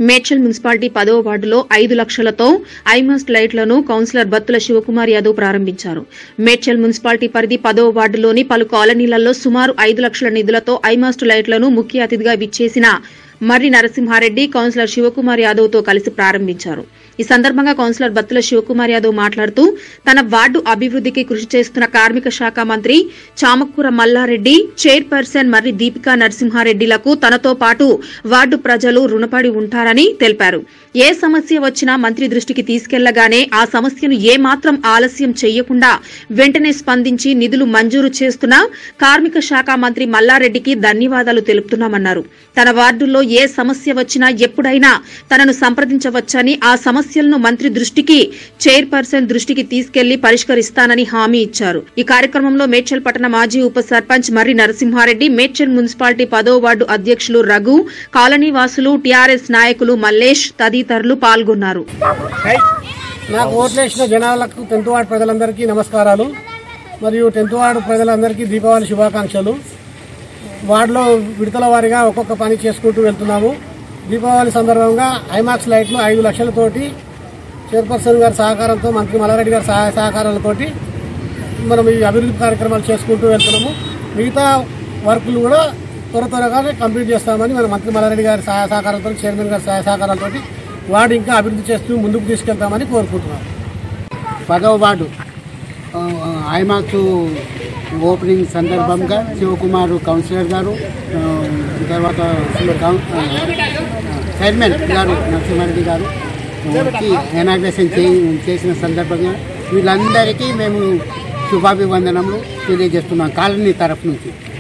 Medchal municipality పదవ వార్డులో ఐదు లక్షలతో ఐమాస్ట్ లైట్లను కౌన్సిలర్ బత్తుల శివకుమార్ యాదవ్ ప్రారంభించారు మేడ్చల్ మున్సిపాలిటీ పరిధి పదవ వార్డులోని పలు కాలనీలలో సుమారు ఐదు లక్షల నిధులతో ఐమాస్ట్ లైట్లను ముఖ్య అతిథిగా విచ్చేసిన మర్రి నరసింహారెడ్డి కౌన్సిలర్ శివకుమార్ యాదవ్ తో కలిసి ప్రారంభించారు ఈ సందర్భంగా కౌన్సిలర్ బత్తుల శివకుమార్ యాదవ్ మాట్లాడుతూ తన వార్డు అభివృద్ధికి కృషి చేస్తున్న కార్మిక శాఖ మంత్రి చామకూర మల్లారెడ్డి చైర్పర్సన్ మర్రి దీపికా నరసింహారెడ్డిలకు తనతో పాటు వార్డు ప్రజలు రుణపడి ఉంటారని తెలిపారు ఏ సమస్య వచ్చినా మంత్రి దృష్టికి తీసుకెళ్లగానే ఆ సమస్యను ఏమాత్రం ఆలస్యం చేయకుండా వెంటనే స్పందించి నిధులు మంజూరు చేస్తున్న కార్మిక శాఖ మంత్రి మల్లారెడ్డికి ధన్యవాదాలు తెలుపుతున్నామన్నారు తన వార్డుల్లో ఏ సమస్య వచ్చినా ఎప్పుడైనా తనను సంప్రదించవచ్చని ఆ సమస్యలను మంత్రి దృష్టికి చైర్పర్సన్ దృష్టికి తీసుకెళ్లి పరిష్కరిస్తానని హామీ ఇచ్చారు ఈ కార్యక్రమంలో మేడ్చల్ పట్టణ మాజీ ఉప సర్పంచ్ మర్రి నరసింహారెడ్డి మేడ్చల్ మున్సిపాలిటీ పదో వార్డు అధ్యక్షులు రఘు కాలనీ వాసులు టీఆర్ఎస్ నాయకులు మల్లేష్ తదితరులు పాల్గొన్నారు నాకు ఓట్లేసిన జనాలకు టెన్త్ వార్డు ప్రజలందరికీ నమస్కారాలు మరియు టెన్త్ వార్డు ప్రజలందరికీ దీపావళి శుభాకాంక్షలు వార్డులో విడతల వారీగా ఒక్కొక్క పని చేసుకుంటూ వెళ్తున్నాము దీపావళి సందర్భంగా ఐమాక్స్ లైట్లు ఐదు లక్షలతోటి చైర్పర్సన్ గారి సహకారంతో మంత్రి మల్లారెడ్డి గారి సహాయ సహకారాలతోటి మనం ఈ అభివృద్ధి కార్యక్రమాలు చేసుకుంటూ వెళ్తున్నాము మిగతా వర్కులు కూడా త్వర త్వరగానే కంప్లీట్ చేస్తామని మన మంత్రి మల్లారెడ్డి గారి సహాయ సహకారంతో చైర్మన్ గారి సహాయ సహకారాలతో వార్డు ఇంకా అభివృద్ధి చేస్తూ ముందుకు తీసుకెళ్తామని కోరుకుంటున్నాం పదవ వార్డు ఆ, ఐమాక్స్ ఓపెనింగ్ సందర్భంగా శివకుమార్ కౌన్సిలర్ గారు ఆ, తర్వాత కౌన్- ఆ, చైర్మన్ గారు నరసింహారెడ్డి గారు వచ్చి ఇనాగ్రేషన్ చే- చేసిన సందర్భంగా వీళ్ళందరికీ మేము శుభాభివందనములు తెలియజేస్తున్నాం కాలనీ తరఫు నుంచి